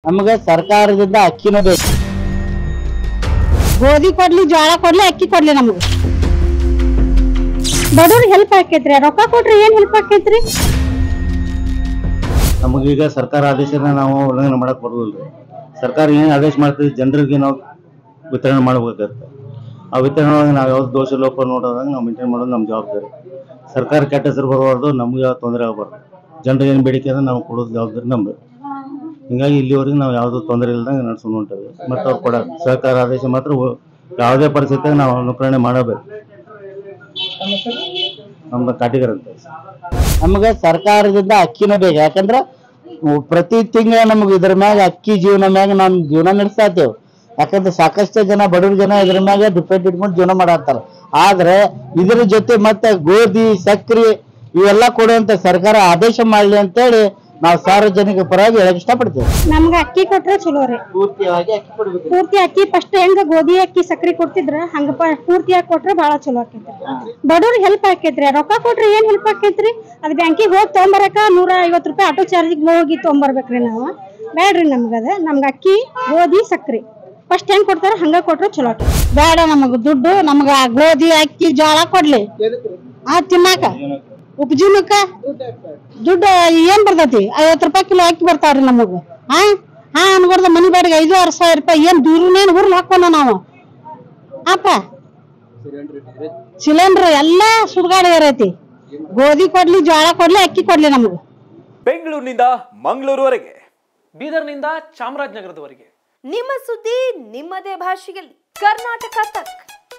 ನಮಗೆ ಸರ್ಕಾರದಿಂದ ಅಕ್ಕಿನ ಬೇಕು ಗೋಧಿ ಕೊಡ್ಲಿ ಜೋಳ ಕೊಡ್ಲಿ ಅಕ್ಕಿ ಕೊಡ್ಲಿ ನಮಗೆ ಬಡವ್ರಿಗೆ ಹೆಲ್ಪ್ ಆಕೈತ್ರಿ ರೊಕ್ಕ ಕೊಟ್ರಿ ಏನ್ ಹೆಲ್ಪ್ ಆಕೈತ್ರಿ ನಮಗೀಗ ಸರ್ಕಾರ ಆದೇಶನ ನಾವು ಉಲ್ಲಂಘನೆ ಮಾಡಕ್ ಬರೋದಿಲ್ಲ ಸರ್ಕಾರ ಏನು ಆದೇಶ ಮಾಡ್ತದೆ ಜನರಿಗೆ ನಾವು ವಿತರಣೆ ಮಾಡ್ಬೇಕಾಗತ್ತೆ ಆ ವಿತರಣೆ ಒಳಗೆ ನಾವು ಯಾವ್ದು ದೋಷ ಲೋಪ ನೋಡೋದಂಗೆ ನಾವು ಮೇಂಟೈನ್ ಮಾಡೋದು ನಮ್ಮ ಜವಾಬ್ದಾರಿ ಸರ್ಕಾರ ಕೆಟ್ಟ ಹೆಸರು ಬರಬಾರ್ದು ನಮ್ಗೆ ಯಾವ ತೊಂದರೆ ಆಗಬಾರ್ದು ಜನರಿಗೆ ಏನು ಬೇಡಿಕೆ ಅದ ನಾವು ಕೊಡೋದು ಜವಾಬ್ದಾರಿ ನಮ್ದು ಹಿಂಗಾಗಿ ಇಲ್ಲಿವರೆಗೆ ನಾವು ಯಾವುದೂ ತೊಂದರೆ ಇಲ್ದಂಗೆ ನಡ್ಸ್ಕೊಂಡು ಹೊಂಟೇವೆ ಮತ್ತು ಅವ್ರು ಕೊಡ ಸರ್ಕಾರ ಆದೇಶ ಮಾತ್ರ ಒ- ಯಾವುದೇ ಪರಿಸ್ಥಿತಿಯಾಗ ನಾವು ಅನುಕರಣೆ ಮಾಡಬೇಕು ನಮ್ದು ಕಾಟಿಗರ್ ಅಂತ ನಮಗೆ ಸರ್ಕಾರದಿಂದ ಅಕ್ಕಿನ ಬೇಕು ಯಾಕಂದ್ರೆ ಪ್ರತಿ ತಿಂಗಳ ನಮ್ಗೆ ಇದ್ರ ಮ್ಯಾಗ ಅಕ್ಕಿ ಜೀವನ ಮ್ಯಾಗ ನಮ್ ಜೀವನ ನಡೆಸ್ತಾ ಇದ್ದೇವೆ ಯಾಕಂದ್ರೆ ಸಾಕಷ್ಟು ಜನ ಬಡವ್ರ ಜನ ಇದ್ರ ಮ್ಯಾಗ ಡಿಪೆಂಡ್ ಇಟ್ಕೊಂಡು ಜೀವನ ಮಾಡತ್ತಾರ ಆದ್ರೆ ಇದ್ರ ಜೊತೆ ಮತ್ತೆ ಗೋಧಿ ಸಕ್ರಿ ಇವೆಲ್ಲ ಕೊಡುವಂತ ಸರ್ಕಾರ ಆದೇಶ ಮಾಡ್ಲಿ ಅಂತೇಳಿ ನಾವು ಸಾರ್ವಜನಿಕ ಪರವಾಗಿ ಹೇಳಕ್ ಇಷ್ಟಪಡ್ತೇವೆ ನಮ್ಗ ಅಕ್ಕಿ ಕೊಟ್ರೆ ಚಲೋ ರೀ ಪೂರ್ತಿಯಾಗಿ ಅಕ್ಕಿ ಕೊಡ್ಬೇಕು ಪೂರ್ತಿ ಅಕ್ಕಿ ಫಸ್ಟ್ ಹೆಂಗ ಗೋಧಿ ಅಕ್ಕಿ ಸಕ್ರಿ ಕೊಡ್ತಿದ್ರ ಹಂಗ ಪ- ಪೂರ್ತಿಯಾಗಿ ಕೊಟ್ರೆ ಬಹಳ ಚಲೋ ಆಕೈತ್ರಿ ಬಡವ್ರಿಗೆ ಹೆಲ್ಪ್ ಆಕೈತ್ರಿ ರೊಕ್ಕ ಕೊಟ್ರಿ ಏನ್ ಹೆಲ್ಪ್ ಆಕೈತ್ರಿ ಅದ್ ಬ್ಯಾಂಕಿಗೆ ಹೋಗಿ ತೊಗೊಂಬರಕ ನೂರ ಐವತ್ತು ರೂಪಾಯಿ ಆಟೋ ಚಾರ್ಜಿಗೆ ಹೋಗಿ ತೊಗೊಂಬರ್ಬೇಕ್ರಿ ನಾವು ಬೇಡ್ರಿ ನಮ್ಗದ ನಮ್ಗ ಅಕ್ಕಿ ಗೋಧಿ ಸಕ್ರಿ ಫಸ್ಟ್ ಹೆಂಗ್ ಕೊಡ್ತಾರ ಹಂಗ ಕೊಟ್ರೆ ಚಲೋ ಆಕೈತಿ ಬೇಡ ನಮಗ ದುಡ್ಡು ನಮ್ಗ ಗೋಧಿ ಅಕ್ಕಿ ಜೋಳ ಕೊಡ್ಲಿ ಆ ತಿನ್ನಾಕ ಉಪಜೀವನಕ್ಕ ದುಡ್ಡು ಏನ್ ಬರ್ತೈತಿ ಐವತ್ತು ರೂಪಾಯಿ ಕಿಲೋ ಅಕ್ಕಿ ಬರ್ತಾವ್ರಿ ನಮಗ ಹಾ ಹಾ ಅನ್ಬಾರ್ದ ಮನಿ ಬಾಡಿಗೆ ಐದು ಆರು ಸಾವಿರ ರೂಪಾಯಿ ಏನ್ ದೂರನೇನ್ ಊರ್ಲ್ ಹಾಕೋಣ ನಾವು ಅಪ್ಪ ಸಿಲಿಂಡರ್ ಎಲ್ಲಾ ಸುಡ್ಗಾಡ ಇರೈತಿ ಗೋಧಿ ಕೊಡ್ಲಿ ಜೋಳ ಕೊಡ್ಲಿ ಅಕ್ಕಿ ಕೊಡ್ಲಿ ನಮಗ ಬೆಂಗಳೂರಿನಿಂದ ಮಂಗಳೂರುವರೆಗೆ ಬೀದರ್ನಿಂದ ಚಾಮರಾಜನಗರದವರೆಗೆ ನಿಮ್ಮ ಸುದ್ದಿ ನಿಮ್ಮದೇ ಭಾಷೆಯಲ್ಲಿ ಕರ್ನಾಟಕ ತಕ್